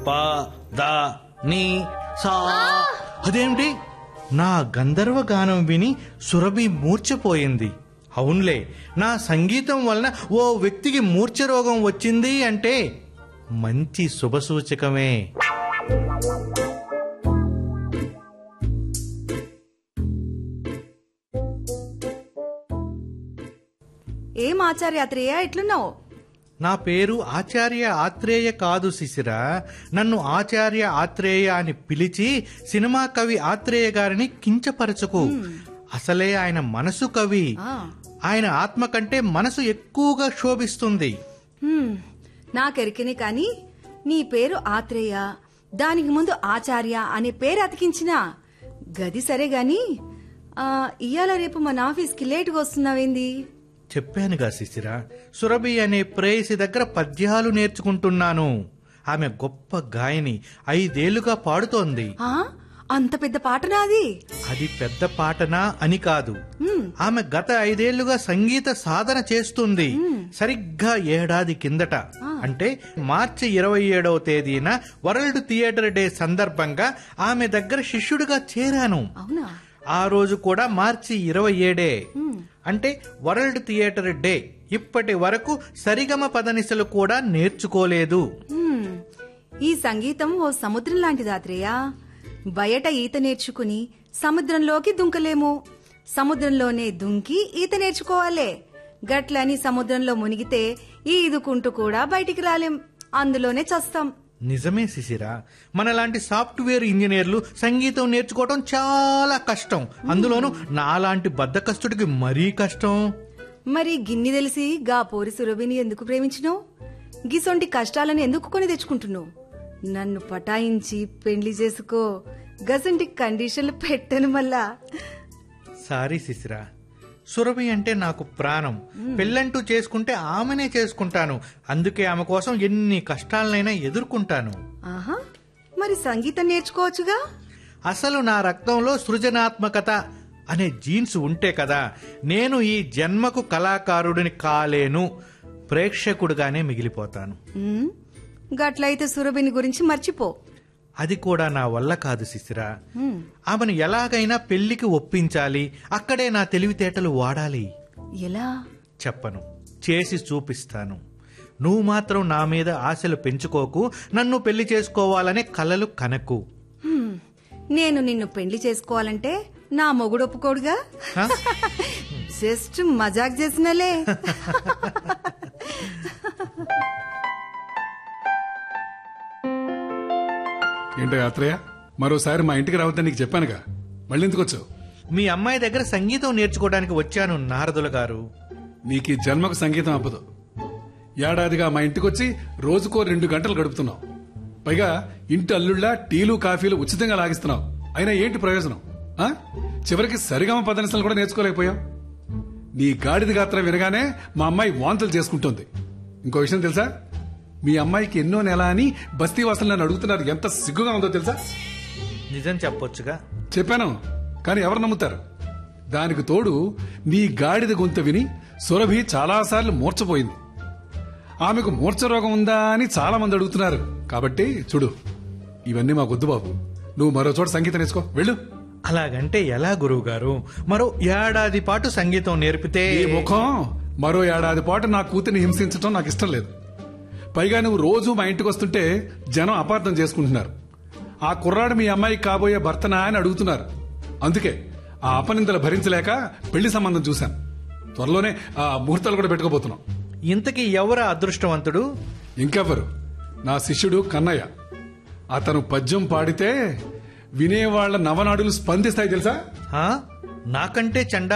ప ద ని సా అదేమిటి నా గంధర్వ గానం విని సురభి మూర్ఛపోయింది అవునులే నా సంగీతం వలన ఓ వ్యక్తికి మూర్ఛ రోగం వచ్చింది అంటే మంచి శుభసూచకమే ఏం ఆచార్యాత్రేయ ఎట్లున్నావు నా పేరు ఆచార్య ఆత్రేయ కాదు శిశిర నన్ను ఆచార్య ఆత్రేయ అని పిలిచి సినిమా కవి ఆత్రేయ గారిని కించపరచకు అసలే ఆయన మనసు కవి ఆ, ఆయన ఆత్మ కంటే మనసు ఎక్కువగా శోభిస్తుంది హ్మ్, నాకెరికనే కాని నీ పేరు ఆత్రేయ దానికి ముందు ఆచార్య అనే పేరు అతికించిన గది సరే గాని ఆ, ఇయ్యాల రేపు మన ఆఫీస్కి లేటుగా వస్తున్నావేంది చెప్పానుగా శిశిర సురభి అనే ప్రేయసి దగ్గర పద్యాలు నేర్చుకుంటున్నాను ఆమె గొప్ప గాయని ఐదేళ్లుగా పాడుతోంది ఆ, అంత పెద్ద పాట నాది అది పెద్ద పాటనా అని కాదు హ్మ్, ఆమె గత ఐదేళ్లుగా సంగీత సాధన చేస్తుంది సరిగ్గా ఏడాది కిందట అంటే మార్చి ఇరవై ఏడవ తేదీన వరల్డ్ థియేటర్ డే సందర్భంగా ఆమె దగ్గర శిష్యుడిగా చేరాను అవునా ఆ రోజు కూడా మార్చి ఇరవై ఏడే అంటే వరల్డ్ థియేటర్ డే ఇప్పటి వరకు సరిగమ పదనిసలు కూడా నేర్చుకోలేదు హ్మ్, ఈ సంగీతం ఓ సముద్రం లాంటిది ఆత్రేయ బయట ఈత నేర్చుకుని సముద్రంలోకి దుంకలేము సముద్రంలోనే దుంకి ఈత నేర్చుకోవాలే గట్లని సముద్రంలో మునిగితే ఈదుకుంటూ కూడా బయటికి రాలేం అందులోనే చస్తాం నిజమే శిశిర మనలాంటి సాఫ్ట్వేర్ ఇంజనీర్లు సంగీతం నేర్చుకోవడం చాలా కష్టం అందులోనూ నాలాంటి బద్దకస్తుడికి మరీ కష్టం మరి గిన్ని తెలిసి గా పోరి సురభిని ఎందుకు ప్రేమించినావు గిసొంటి కష్టాలను ఎందుకు కొని తెచ్చుకుంటున్నావు నన్ను పటాయించి పెండ్లి చేసుకో గసంటి కండిషన్లు పెట్టను మళ్ళా సారీ శిశిర సురభి అంటే నాకు ప్రాణం పెళ్ళంటూ చేసుకుంటే ఆమెనే చేసుకుంటాను అందుకే ఆమె కోసం ఎన్ని కష్టాలనైనా ఎదుర్కొంటాను ఆహా మరి సంగీతం నేర్చుకోవచ్చుగా అసలు నా రక్తంలో సృజనాత్మకత అనే జీన్స్ ఉంటే కదా నేను ఈ జన్మకు కళాకారుడిని కాలేను ప్రేక్షకుడుగానే మిగిలిపోతాను ఉమ్, గట్లయితే సురభిని గురించి మర్చిపో అది కూడా నా వల్ల కాదు శిశిర ఉమ్, ఆమెను ఎలాగైనా పెళ్లికి ఒప్పించాలి అక్కడే నా తెలివితేటలు వాడాలి ఎలా చెప్పను చేసి చూపిస్తాను నువ్వు మాత్రం నా మీద ఆశలు పెంచుకోకు నన్ను పెళ్లి చేసుకోవాలనే కలలు కనకు హ్మ్, నేను నిన్ను పెళ్లి చేసుకోవాలంటే నా మొగుడు ఒప్పుకోడుగా హ? జస్ట్ మజాక్ చేసినలే ఏంటో యాత్రయ్య మరోసారి మా ఇంటికి రావద్దని నీకు చెప్పానుగా మళ్ళీ ఎందుకు వచ్చావు మీ అమ్మాయి దగ్గర సంగీతం నేర్చుకోవడానికి వచ్చాను నారదుల గారు నీకు ఈ జన్మకు సంగీతం అవ్వదు ఏడాదిగా మా ఇంటికి వచ్చి రోజుకో రెండు గంటలు గడుపుతున్నావు పైగా ఇంటి అల్లుళ్ళ టీలు కాఫీలు ఉచితంగా లాగిస్తున్నావు అయినా ఏంటి ప్రయోజనం ఆ? చివరికి సరిగమ పదనిసలు కూడా నేర్చుకోలేకపోయావు నీ గాడిద గాత్ర వినగానే మా అమ్మాయి వాంతులు చేసుకుంటుంది ఇంకో విషయం తెలుసా మీ అమ్మాయికి ఎన్నో నెల అని బస్తీ వాసనలు నన్ను అడుగుతున్నారు ఎంత సిగ్గుగా ఉందో తెలుసా నిజం చెప్పొచ్చుగా చెప్పాను కానీ ఎవరు నమ్ముతారు దానికి తోడు నీ గాడిద గొంతు విని సురభి చాలాసార్లు మూర్చపోయింది ఆమెకు మూర్ఛ రోగం ఉందా అని చాలా మంది అడుగుతున్నారు కాబట్టి చూడు ఇవన్నీ మాకొద్దు బాబు నువ్వు మరో చోట సంగీతం నేర్చుకో వెళ్ళు అలాగంటే ఎలా గురువు గారు మరో ఏడాది పాటు సంగీతం నేర్పితే ఈ ముఖం మరో ఏడాది పాటు నా కూతురిని హింసించడం నాకు ఇష్టం లేదు పైగా నువ్వు రోజు మా ఇంటికి వస్తుంటే జనం అపార్థం చేసుకుంటున్నారు ఆ కుర్రాడు మీ అమ్మాయికి కాబోయే భర్తనా అని అడుగుతున్నారు అందుకే ఆ అపనిందలు భరించలేక పెళ్లి సంబంధం చూశాను త్వరలోనే ఆ ముహూర్తాలు కూడా పెట్టుకోబోతున్నాం ఇంతకీ ఎవరా అదృష్టవంతుడు ఇంకెవ్వరు నా శిష్యుడు కన్నయ్య అతను పద్యం పాడితే వినేవాళ్ల నవనాడులు స్పందిస్తాయి తెలుసా ఆ? నాకంటే చండా